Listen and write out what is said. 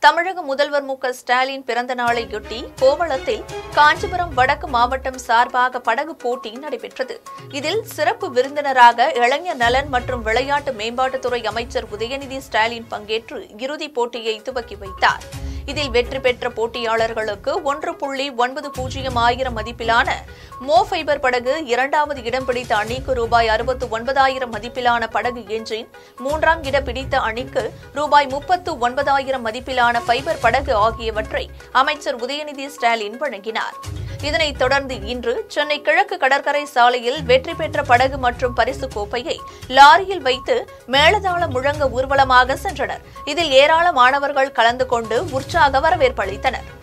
தமிழக முதல்வர் மு க ஸ்டாலின் பிறந்த நாளையொட்டி கோவளத்தில் காஞ்சிபுரம் வடக்கு மாவட்டம் சார்பாக படகு போட்டி நடைபெற்றது இதில் சிறப்பு விருந்தினராக இளைஞர் நலன் மற்றும் விளையாட்டு மேம்பாட்டுத்துறை அமைச்சர் உதயநிதி ஸ்டாலின் பங்கேற்று இறுதிப் போட்டியை துவக்கி வைத்தார் இதில் வெற்றி பெற்ற போட்டியாளர்களுக்கு ஒன்று புள்ளி ஒன்பது பூஜ்ஜியம் ஆயிரம் மதிப்பிலான மோ ஃபைபர் படகு இரண்டாவது இடம் பிடித்த அணிக்கு ரூபாய் அறுபத்து ஒன்பதாயிரம் மதிப்பிலான படகு என்ஜின் மூன்றாம் இடம் பிடித்த அணிக்கு ரூபாய் முப்பத்து ஒன்பதாயிரம் மதிப்பிலான ஃபைபர் படகு ஆகியவற்றை அமைச்சர் உதயநிதி ஸ்டாலின் வழங்கினார் இதனைத் தொடர்ந்து இன்று சென்னை கிழக்கு கடற்கரை சாலையில் வெற்றி பெற்ற படகு மற்றும் பரிசு கோப்பையை லாரியில் வைத்து மேளதாளம் முழங்க ஊர்வலமாக சென்றனர் இதில் ஏராளமானவர்கள் கலந்து கொண்டு உற்சாக வரவேற்பளித்தனர்